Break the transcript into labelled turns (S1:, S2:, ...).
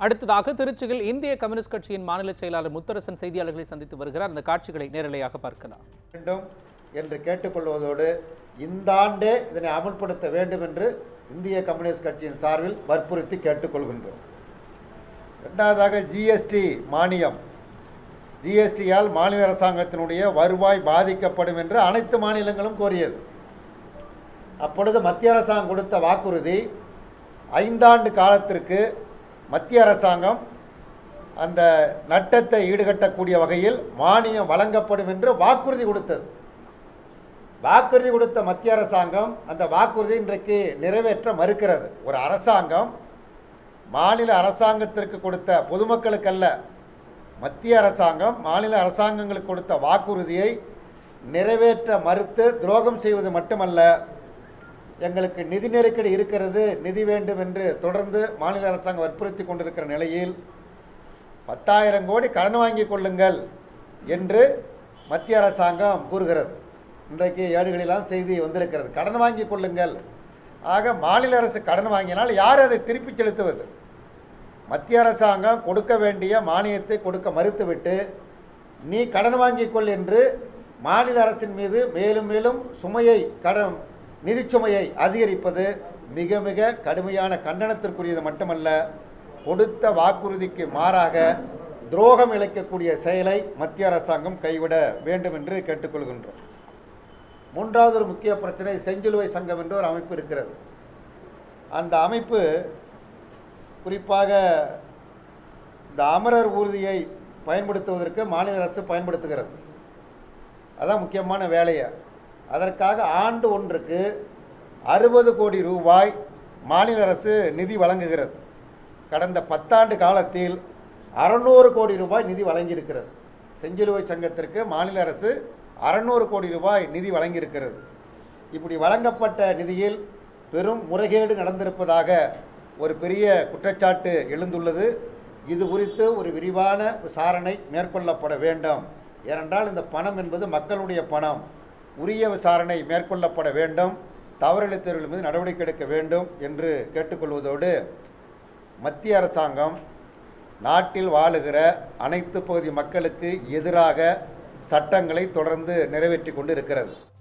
S1: அடுத்ததாக திருச்சியில் இந்திய கம்யூனிஸ்ட் கட்சியின் மாநில செயலாளர் முத்தரசன் செய்தியாளர்களை சந்தித்து வருகிறார் அந்த காட்சிகளை நேரலையாக பார்க்கலாம்
S2: வேண்டும் என்று கேட்டுக்கொள்வதோடு இந்த ஆண்டே இதனை அமல்படுத்த வேண்டும் என்று இந்திய கம்யூனிஸ்ட் கட்சியின் சார்பில் வற்புறுத்தி கேட்டுக்கொள்கின்றோம் இரண்டாவதாக ஜிஎஸ்டி மானியம் ஜிஎஸ்டியால் மாநில அரசாங்கத்தினுடைய வருவாய் பாதிக்கப்படும் என்று அனைத்து மாநிலங்களும் கோரியது அப்பொழுது மத்திய அரசாங்கம் கொடுத்த வாக்குறுதி ஐந்தாண்டு காலத்திற்கு மத்திய அரசாங்கம் அந்த நட்டத்தை ஈடுகட்டக்கூடிய வகையில் மானியம் வழங்கப்படும் என்று வாக்குறுதி கொடுத்தது வாக்குறுதி கொடுத்த மத்திய அரசாங்கம் அந்த வாக்குறுதி இன்றைக்கு நிறைவேற்ற மறுக்கிறது ஒரு அரசாங்கம் மாநில அரசாங்கத்திற்கு கொடுத்த பொதுமக்களுக்கல்ல மத்திய அரசாங்கம் மாநில அரசாங்கங்களுக்கு கொடுத்த வாக்குறுதியை நிறைவேற்ற மறுத்து துரோகம் செய்வது மட்டுமல்ல எங்களுக்கு நிதி நெருக்கடி இருக்கிறது நிதி வேண்டும் என்று தொடர்ந்து மாநில அரசாங்கம் வற்புறுத்தி கொண்டிருக்கிற நிலையில் பத்தாயிரம் கோடி கடன் வாங்கிக் கொள்ளுங்கள் என்று மத்திய அரசாங்கம் கூறுகிறது இன்றைக்கு ஏடுகளெல்லாம் செய்தி வந்திருக்கிறது கடன் வாங்கிக் கொள்ளுங்கள் ஆக மாநில அரசு கடன் வாங்கினால் யார் அதை திருப்பி செலுத்துவது மத்திய அரசாங்கம் கொடுக்க வேண்டிய மானியத்தை கொடுக்க மறுத்துவிட்டு நீ கடன் வாங்கிக் கொள் என்று மாநில அரசின் மீது மேலும் மேலும் சுமையை கடன் நிதிச்சுமையை அதிகரிப்பது மிக மிக கடுமையான கண்டனத்திற்குரியது மட்டுமல்ல கொடுத்த வாக்குறுதிக்கு மாறாக துரோகம் இழைக்கக்கூடிய செயலை மத்திய அரசாங்கம் கைவிட வேண்டும் என்று கேட்டுக்கொள்கின்றோம் மூன்றாவது ஒரு முக்கிய பிரச்சனை செஞ்சிலுவை சங்கம் என்று ஒரு அமைப்பு இருக்கிறது அந்த அமைப்பு குறிப்பாக இந்த அமரர் ஊர்தியை பயன்படுத்துவதற்கு மாநில அரசு பயன்படுத்துகிறது அதான் முக்கியமான வேலையை அதற்காக ஆண்டு ஒன்றுக்கு அறுபது கோடி ரூபாய் மாநில அரசு நிதி வழங்குகிறது கடந்த பத்தாண்டு காலத்தில் அறநூறு கோடி ரூபாய் நிதி வழங்கியிருக்கிறது செஞ்சிலுவை சங்கத்திற்கு மாநில அரசு அறநூறு கோடி ரூபாய் நிதி வழங்கியிருக்கிறது இப்படி வழங்கப்பட்ட நிதியில் பெரும் முறைகேடு நடந்திருப்பதாக ஒரு பெரிய குற்றச்சாட்டு எழுந்துள்ளது இது குறித்து ஒரு விரிவான விசாரணை மேற்கொள்ளப்பட வேண்டும் ஏனென்றால் இந்த பணம் என்பது மக்களுடைய பணம் உரிய விசாரணை மேற்கொள்ளப்பட வேண்டும் தவறிழைத்தவர்கள் மீது நடவடிக்கை எடுக்க வேண்டும் என்று கேட்டுக்கொள்வதோடு மத்திய அரசாங்கம் நாட்டில் வாழுகிற அனைத்து பகுதி மக்களுக்கு எதிராக சட்டங்களை தொடர்ந்து நிறைவேற்றி கொண்டு இருக்கிறது